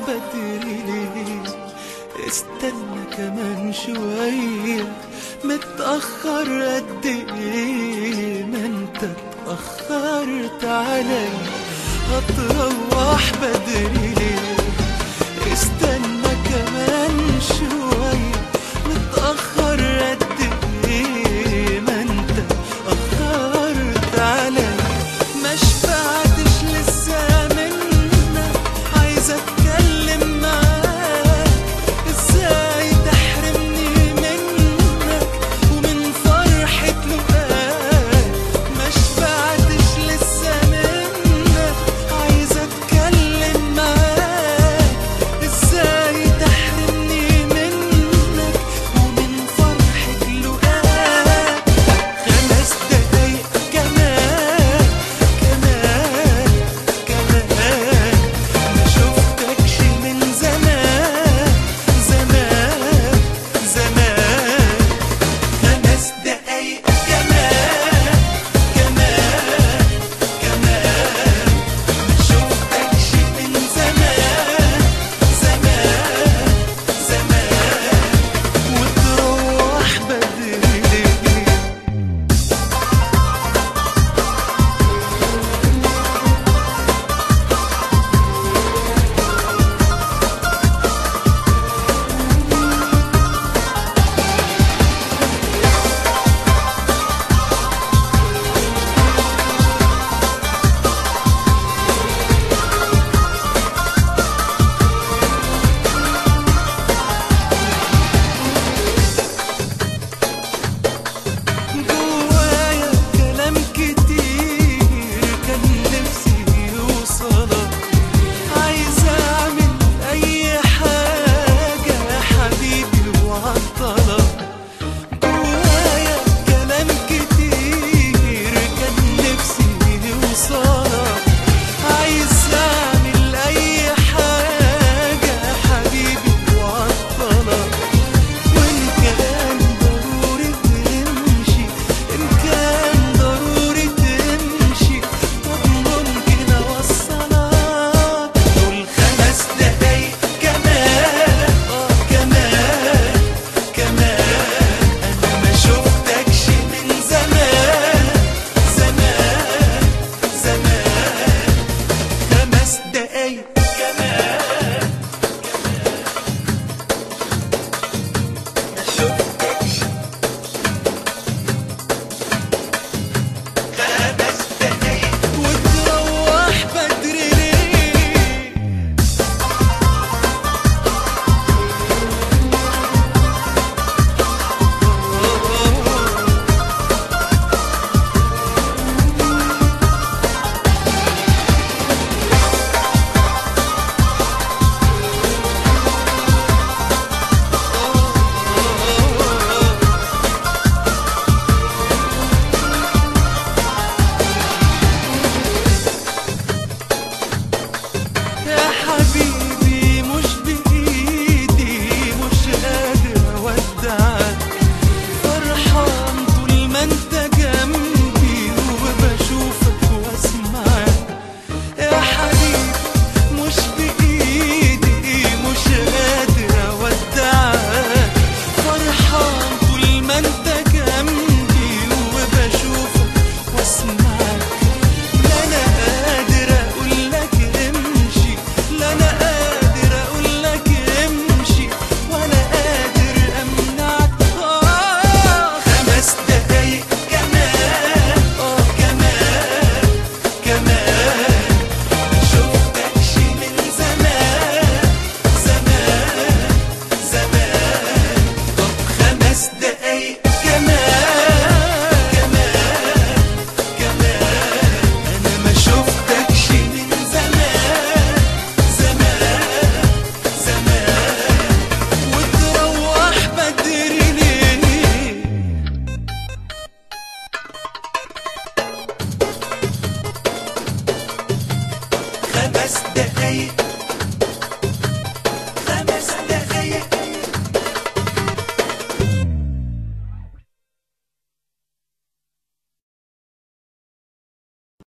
بدري ليه استنى كمان شوية متأخر قد ايه ما انت اتأخرت علي هتروح بدري ليه استنى كمان شوية متأخر قد ايه ما انت اتأخرت علي ما شبعتش لسه منك عايز اتكلم معاك ازاي تحرمني منك ومن فرحة لقاك ما شبعتش لسه منك عايز اتكلم معاك ازاي تحرمني منك ومن فرحة لقاك خمس دقايق كمان كمان كمان ما شفتكش من زمان زمان زمان خمس دقايق كمان كمان كمان ما شفتكش من زمان زمان زمان وتروح بدري ليه جوايا كلام كتير كان نفسي يوصلك عايز اعمل اي حاجة يا حبيبي وعطلك جوايا كلام كتير كان نفسي يوصلك عايز اعمل اي حاجة يا حبيبي وعطلك وإن كان ضروري تمشي إن كان ضروري تمشي طب ممكن أوصلك دول خمس دقايق كمان آه كمان كمان أنا ما شفتكش من زمان زمان زمان خمس دقايق كمان ما شفتكش خمس دقايق وتروح بدري ليه يا حبيبي مش بإيدي مش قادر أودعك فرحان طول ما أنت جنبي وبشوفك وأسمعك يا حبيبي مش بإيدي مش قادر أودعك فرحان طول ما أنت جنبي وبشوفك وأسمعك لا أنا قادر أقول لك امشي لا أنا قادر أقول لك امشي ولا قادر أمنعك آه خمس دقايق كمان آه كمان كمان ما شفتكش من زمان زمان زمان طب خمس دقايق كمان كمان كمان انا ما شفتكش من زمان زمان زمان وتروح بدري ليه خمس دقايق